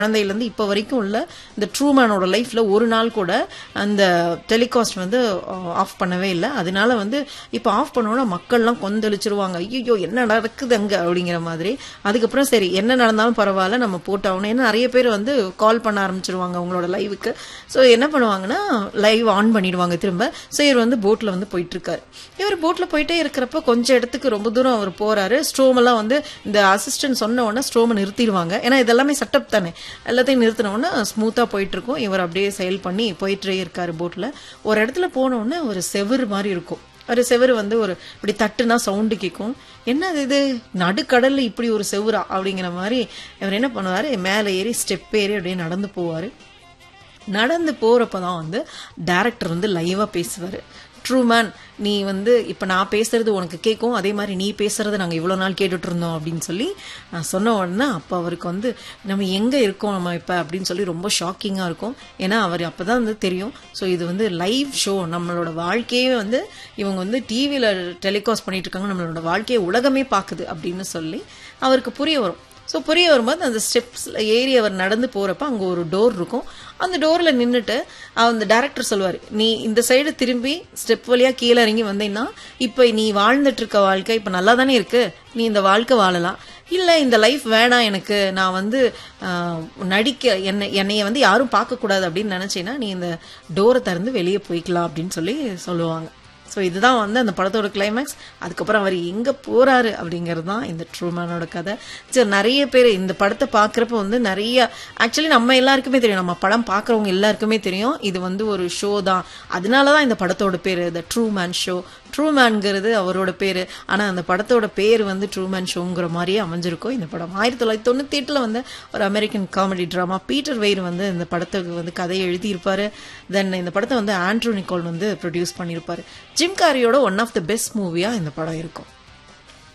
குழந்தையிலேருந்து இப்போ வரைக்கும் உள்ள இந்த ட்ரூமேனோட லைஃப்ல ஒரு நாள் கூட அந்த டெலிகாஸ்ட் வந்து ஆஃப் பண்ணவே இல்லை அதனால வந்து இப்போ ஆஃப் பண்ணோன்னா மக்கள்லாம் கொந்தளிச்சிருவாங்க ஐயோ என்ன நடக்குது அங்க அப்படிங்கிற மாதிரி அதுக்கப்புறம் சரி என்ன நடந்தாலும் பரவாயில்ல நம்ம போட்டாகணும் ஏன்னா நிறைய பேர் வந்து கால் பண்ண ஆரம்பிச்சிருவாங்க அவங்களோட லைவுக்கு ஸோ என்ன பண்ணுவாங்கன்னா லைவ் ஆன் பண்ணிடுவாங்க திரும்ப ஸோ இவர் வந்து போட்டில் வந்து போயிட்டு இருக்காரு இவர் போட்டில் போயிட்டே இருக்கிறப்ப கொஞ்சம் இடத்துக்கு ரொம்ப தூரம் அவர் போறாரு ஸ்ட்ரோம் எல்லாம் வந்து இந்த அசிஸ்டன்ட் சொன்ன உடனே ஸ்ட்ரோமை நிறுத்திடுவாங்க ஏன்னா இதெல்லாமே செட்டப் தானே எல்லாத்தையும் நிறுத்தின உடனே ஸ்மூத்தா போயிட்டு இருக்கும் இவர் அப்படியே செயல் பண்ணி போயிட்டே இருக்காரு போட்ல ஒரு இடத்துல போன உடனே ஒரு செவுரு மாதிரி இருக்கும் ஒரு செவுரு வந்து ஒரு இப்படி தட்டுனா சவுண்டு கேட்கும் என்ன இது நடுக்கடல்ல இப்படி ஒரு செவுரா அப்படிங்கிற மாதிரி இவர் என்ன பண்ணுவாரு மேலே ஏறி ஸ்டெப் ஏறி அப்படியே நடந்து போவாரு நடந்து போறப்ப தான் வந்து டேரக்டர் வந்து லைவா பேசுவாரு ட்ரூ மேன் நீ வந்து இப்போ நான் பேசுறது உனக்கு கேட்கும் அதே மாதிரி நீ பேசுறது நாங்கள் இவ்வளோ நாள் கேட்டுட்டு இருந்தோம் அப்படின்னு சொல்லி நான் சொன்ன உடனே அப்போ அவருக்கு வந்து நம்ம எங்கே இருக்கோம் நம்ம இப்போ அப்படின்னு சொல்லி ரொம்ப ஷாக்கிங்காக இருக்கும் ஏன்னா அவர் அப்போ தான் வந்து தெரியும் ஸோ இது வந்து லைவ் ஷோ நம்மளோட வாழ்க்கையே வந்து இவங்க வந்து டிவியில் டெலிகாஸ்ட் பண்ணிட்டு இருக்காங்க நம்மளோட வாழ்க்கையை உலகமே பார்க்குது அப்படின்னு சொல்லி அவருக்கு புரிய வரும் ஸோ புரிய வரும்போது அந்த ஸ்டெப்ஸில் ஏறி அவர் நடந்து போகிறப்ப அங்கே ஒரு டோர் இருக்கும் அந்த டோரில் நின்றுட்டு அந்த டேரக்டர் சொல்லுவார் நீ இந்த சைடு திரும்பி ஸ்டெப் வழியாக கீழே இறங்கி வந்தீங்கன்னா இப்போ நீ வாழ்ந்துட்டு இருக்க வாழ்க்கை இப்போ நல்லா தானே இருக்கு நீ இந்த வாழ்க்கை வாழலாம் இல்லை இந்த லைஃப் வேணாம் எனக்கு நான் வந்து நடிக்க என்னை என்னைய வந்து யாரும் பார்க்கக்கூடாது அப்படின்னு நினச்சேன்னா நீ இந்த டோரை திறந்து வெளியே போய்க்கலாம் அப்படின்னு சொல்லி சொல்லுவாங்க ஸோ இதுதான் வந்து அந்த படத்தோட கிளைமேக்ஸ் அதுக்கப்புறம் அவர் எங்கே போறாரு அப்படிங்கிறது தான் இந்த ட்ரூமேனோட கதை சரி நிறைய பேர் இந்த படத்தை பார்க்குறப்ப வந்து நிறைய ஆக்சுவலி நம்ம எல்லாருக்குமே தெரியும் நம்ம படம் பார்க்குறவங்க எல்லாருக்குமே தெரியும் இது வந்து ஒரு ஷோ தான் அதனால தான் இந்த படத்தோட பேர் the true man show true மேன்ங்கிறது அவரோட பேர் ஆனால் அந்த படத்தோட பேர் வந்து ட்ரூ மேன் ஷோங்கிற மாதிரியே அமைஞ்சிருக்கும் இந்த படம் ஆயிரத்தி தொள்ளாயிரத்தி தொண்ணூத்தி எட்டில் வந்து ஒரு American comedy drama Peter Weir வந்து இந்த படத்துக்கு வந்து கதையை எழுதியிருப்பாரு தென் இந்த படத்தை வந்து ஆண்ட்ரூ நிக்கோல் வந்து ப்ரொடியூஸ் பண்ணியிருப்பாரு ஜிம் காரியோட ஒன் ஆஃப் த பெஸ்ட் மூவியாக இந்த படம் இருக்கும்